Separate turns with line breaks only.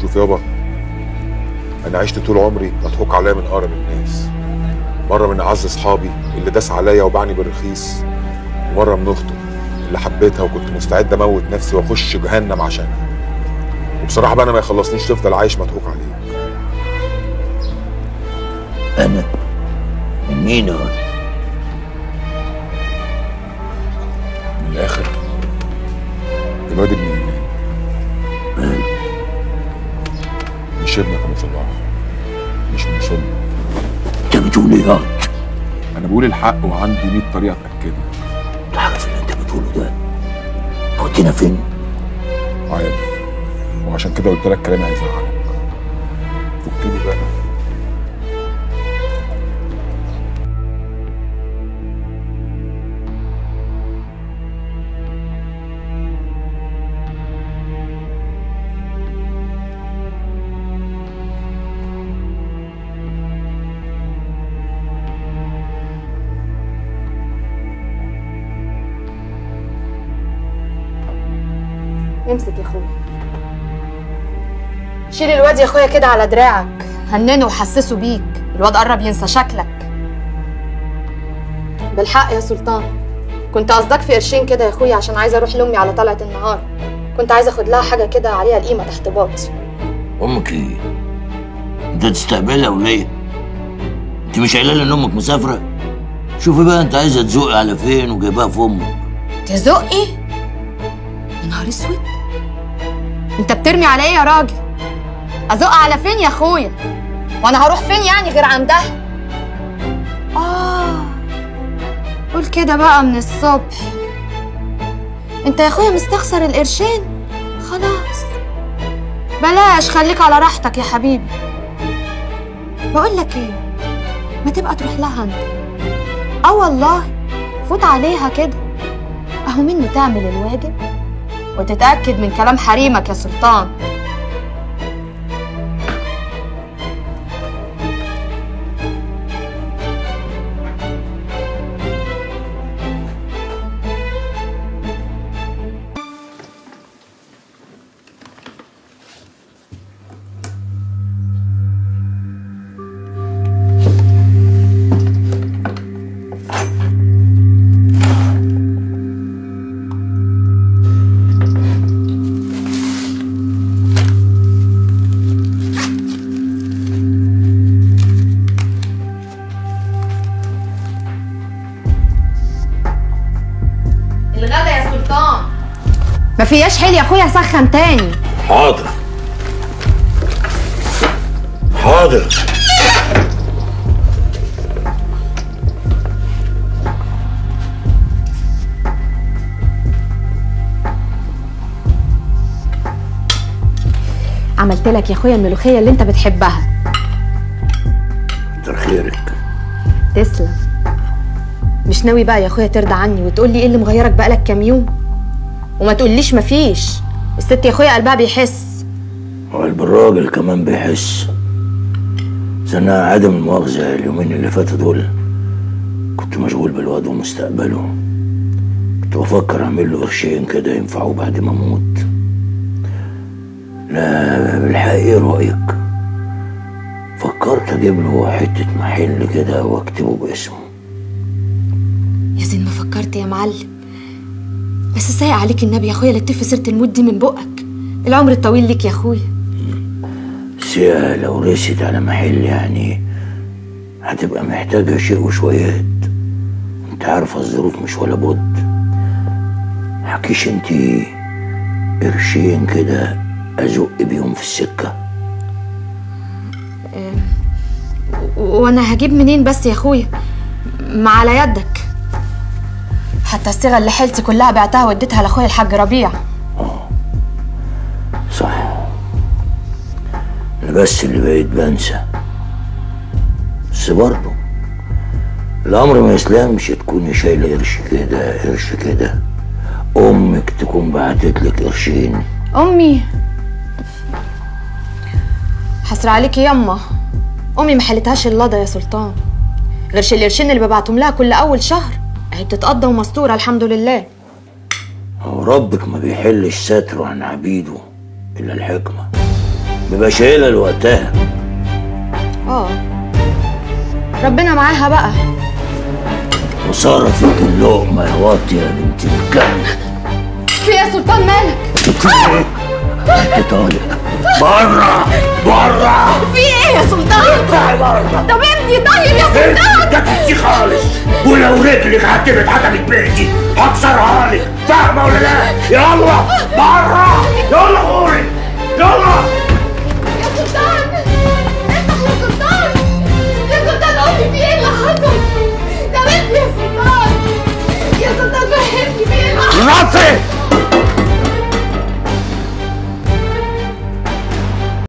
شوف يابا انا عشت طول عمري مضحوك عليا من اقرب الناس مره من اعز اصحابي اللي داس عليا وباعني بالرخيص ومره من اخته اللي حبيتها وكنت مستعد اموت نفسي واخش جهنم عشانها وبصراحه بقى انا ما يخلصنيش تفضل عايش مضحوك عليك
انا من مين هو
من الاخر الواد ابن ايمان مش ابنك يا ابو صلاح مش من صلب
انت بتقول ايه يا
انا بقول الحق وعندي 100 طريقه اتاكدها
انت عارف اللي انت بتقوله ده ودينا فين
عارف وعشان كده قلت لك كلامي هيزعلك فكني بقى
امسك يا اخويا شيل الواد يا اخويا كده على دراعك هننه وحسسه بيك الواد قرب ينسى شكلك بالحق يا سلطان كنت قصدك في قرشين كده يا اخويا عشان عايزه اروح لامي على طلعه النهار كنت عايزه اخد لها حاجه كده عليها القيمه تحت باطي
امك ايه انت تستقبلها وليه انت مش قايله لي ان امك مسافره شوفي بقى انت عايزه تزوقي على فين وجايباها في امك
تزقي يا نهار اسود انت بترمي على ايه يا راجل ازق على فين يا اخويا وانا هروح فين يعني غير عندها اه قول كده بقى من الصبح انت يا اخويا مستخسر القرشين خلاص بلاش خليك على راحتك يا حبيبي بقول لك ايه ما تبقى تروح لها انت اه والله فوت عليها كده اهو منه تعمل الواجب وتتأكد من كلام حريمك يا سلطان الغدا يا سلطان ما فياش حيل يا اخويا سخن تاني
حاضر حاضر
عملت لك يا اخويا الملوخيه اللي انت بتحبها
كتر خيرك
تسلم مش ناوي بقى يا اخويا ترضى عني وتقول لي ايه اللي مغيرك بقالك كام يوم وما تقوليش مفيش الست يا اخويا قلبها بيحس
وقلب الراجل كمان بيحس بس انا عدم المؤاخذة اليومين اللي فاتوا دول كنت مشغول بالواد ومستقبله كنت بفكر اعمل له قرشين كده ينفعوه بعد ما اموت لا بالحقيقة ايه رأيك فكرت اجيب له حتة محل كده واكتبه باسمه
يا زين ما فكرت يا معلم بس سايق عليك النبي يا اخويا لا تف سيره الموت دي من بقك العمر الطويل ليك يا اخويا
بس هي لو رست على محل يعني هتبقى محتاجة شيء وشويات انت عارفة الظروف مش ولا بد حكيش انت قرشين كده ازق بيهم في السكة
و- وانا هجيب منين بس يا اخويا ما على يدك حتى الصيغه اللي حيلتي كلها بعتها واديتها لاخويا الحاج ربيع
صح انا بس اللي بقيت بنسى بس برضه الامر ما يسلمش تكوني شايله قرش كده قرش كده امك تكون بعتت لك قرشين
امي حسرة عليكي يما امي ما حلتهاش اللضا يا سلطان غيرش القرشين اللي ببعتهم لها كل اول شهر اهي بتتقضى ومستوره الحمد لله
هو ربك ما بيحلش ستره عن عبيده الا الحكمه بيبقى شايلها لوقتها
اه ربنا معاها بقى
وصار فيك اللقمة يا واطي يا بنت الكلب
في ايه يا سلطان مالك
انت طالق بره بره
في ايه يا سلطان
اطلعي بره
طب ابني طيب يا سلطان
ده تحكي خالص ولو رجلك عتبت عتبت بيتي هكسرها لك فاهمه ولا لا؟ يلا بره يلا غوري يلا